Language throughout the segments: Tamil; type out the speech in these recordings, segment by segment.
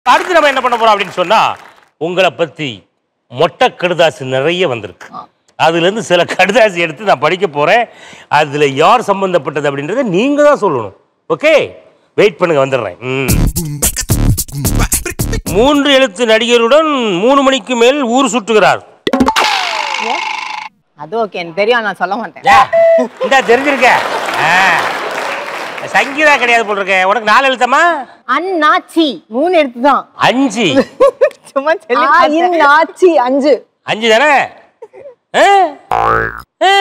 அடுத்து நம்ம என்ன பண்ண போறோம் அப்படின்னு சொன்னா உங்களை பத்தி மொட்டை கடுதாசு நிறைய வந்திருக்கு அதுல இருந்து சில கடுதாசி எடுத்து நான் படிக்க போறேன் அதுல யார் சம்பந்தப்பட்டது அப்படின்றத நீங்க தான் சொல்லணும் ஓகே வெயிட் பண்ணுங்க வந்துடுறேன் ம். மூன்று எழுத்து நடிகருடன் மூணு மணிக்கு மேல் ஊர் சுற்றுகிறார் அது ஓகே எனக்கு தெரியும் நான் சொல்ல மாட்டேன் லே, இந்தா தெரிஞ்சிருக்க ஆ. சங்கீதா கிடையாது போல் இருக்க உனக்கு நாலு எழுத்தமா அண்ணாச்சி மூணு எடுத்து தான் அஞ்சு சும்மா சொல்லி ஆ, பார்த்தேன். இந்த ஆச்சி அஞ்சு அஞ்சு தானே ஆ? ஆ.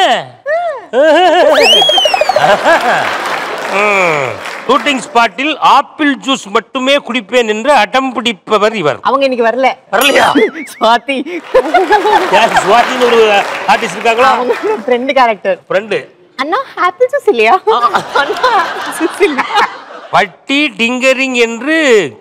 ம். ஷூட்டிங் ஸ்பாட்டில் ஆப்பிள் ஜூஸ் மட்டுமே குடிப்பேன் என்று அடம் பிடிப்பவர் இவர் அவங்க இன்னைக்கு வரல வரலையா சுவாதி யார் சுவாதின்னு ஒரு ஆர்டிஸ்ட் இருக்காங்களா அவங்க ஃப்ரெண்டு கேரக்டர் ஃப்ரெண்டு அண்ணா ஆப்பிள் ஜூஸ் இல்லையா அண்ணா ஆப்பிள் ஜூஸ் இல்லையா பட்டி டிங்கரிங் என்று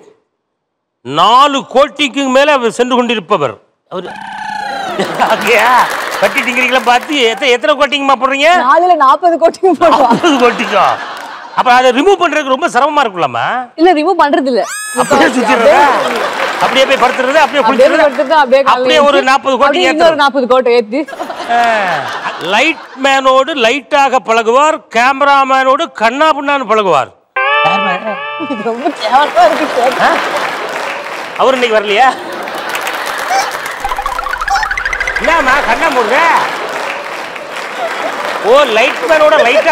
நாலு கோட்டிக்கு மேல அவர் சென்று கொண்டிருப்பவர் அவர் அப்படியா பட்டி டிங்கரிங்லாம் பார்த்து எத்தனை எத்தனை கோட்டிங்கம்மா போடுறீங்க நாலுல நாற்பது கோட்டிங் போடுவா ஐம்பது கோட்டிக்கா அப்ப அதை ரிமூவ் பண்றதுக்கு ரொம்ப சிரமமா இருக்கும்லம்மா இல்ல ரிமூவ் பண்றது இல்ல அப்படியே சுத்திடுறதா அப்படியே போய் படுத்துறது அப்படியே அப்படியே குளிக்கிறது எடுத்துட்டு அப்படியே காலையில அப்படியே ஒரு ஏத்தி, நாற்பது கோட்டி அப்படியே இன்னொரு நாற்பது கோட்டை ஏத்தி லைட் மேனோடு லைட்டாக பழகுவார் கேமராமேனோடு கண்ணா பின்னான்னு பழகுவார் இது ரொம்ப கேவலமா இருக்கு கேட்க. அவர் இன்னைக்கு வரலையா என்னம்மா கண்ணா மூடுங்க ஓ லைட் மேனோட லைட்டா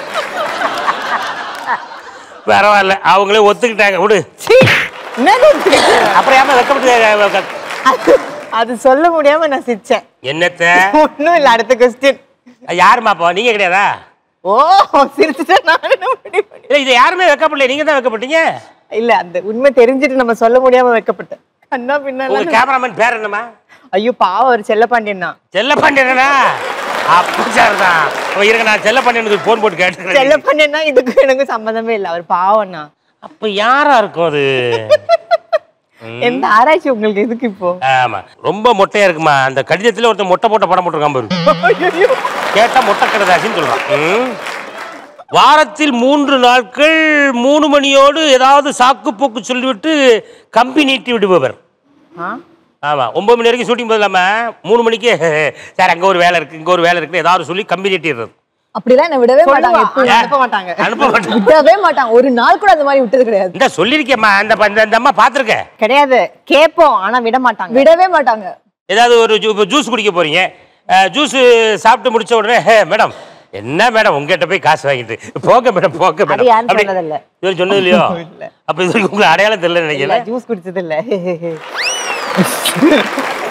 பரவாயில்ல அவங்களே ஒத்துக்கிட்டாங்க விடு சீ, என்னது இது? அப்புறம் ஏமா வெக்கப்பட்டு அது- அது சொல்ல முடியாம நான் சிரிச்சேன் என்னத்த ஒண்ணும் இல்ல அடுத்த கொஸ்டின் யாருமா அப்போ நீங்க கிடையாதா ஓ சிரிச்சுட்டேன் நான் என்ன முடிவு பண்ணி- இல்ல இது யாருமே வெக்கப்படல நீங்க தான் வெக்கப்பட்டீங்க இல்ல அந்த உண்மை தெரிஞ்சுட்டு நம்ம சொல்ல முடியாம வைக்கப்பட்டேன் கண்ணா உங்க பின்னால கேமராமேன் பேர் என்னம்மா ஐயோ பாவம் ஒரு செல்லப்பாண்டியன் தான் செல்ல பாண்டியனா அப்ப சார் தான் அவன் இருங்க நான் செல்ல பாண்டியனுக்கு போன் போட்டு கேட்டுக்கிறேன் செல்லப்பாண்டியன் தான் இதுக்கும் எனக்கு சம்மந்தமே இல்ல அவர் பாவம்னா அப்ப யாரா இருக்கும் அது எந்த ஆராய்ச்சி உங்களுக்கு எதுக்கு இப்போ ஆமா ரொம்ப மொட்டையா இருக்குமா அந்த கடிதத்துல ஒருத்தன் மொட்டை போட்ட படம் போட்டிருக்கான் பாரு ஐயோ. கேட்டா மொட்டை கடதாசின்னு சொல்றான் ம். வாரத்தில் மூன்று நாட்கள் மூணு மணியோடு ஏதாவது சாக்கு போக்கு சொல்லிவிட்டு கம்பி நீட்டி விடுபவர் ஆ? ஆமா ஒன்பது மணி வரைக்கும் ஷூட்டிங் போதில்லாம மூணு மணிக்கு சார் அங்க ஒரு வேலை இருக்கு இங்க ஒரு வேலை இருக்கு ஏதாவது சொல்லி கம்பி நீட்டிடுறது அப்படிலாம் என்ன விடவே மாட்டாங்க சொல்லுவா, எப்பயும். ஆனா அனுப்ப மாட்டாங்க அனுப்ப மாட்டேன் விடவே மாட்டாங்க ஒரு நாள் கூட அந்த மாதிரி விட்டது கிடையாது இந்த சொல்லியிருக்கேம்மா அந்த ப- இந்த- இந்த அம்மா பார்த்துருக்கேன் கிடையாது கேட்போம் ஆனா விட மாட்டாங்க விடவே மாட்டாங்க ஏதாவது ஒரு ஜூ ஜூஸ் குடிக்க போறீங்க ஜூஸ் சாப்பிட்டு முடிச்ச உடனே "ஹே, மேடம் என்ன மேடம் உங்ககிட்ட போய் காசு வாங்கிட்டு போங்க மேடம் போங்க அது மேடம் யாரும் அப்படி- சொன்னதில்ல. இது வரைக்கும் சொன்னது இல்லையோ இல்ல. அப்ப இது வரைக்கும் உங்களுக்கு அடையாளம் தெரியல இல்ல நினைக்கிறேன் ஜூஸ் குடிச்சது இல்ல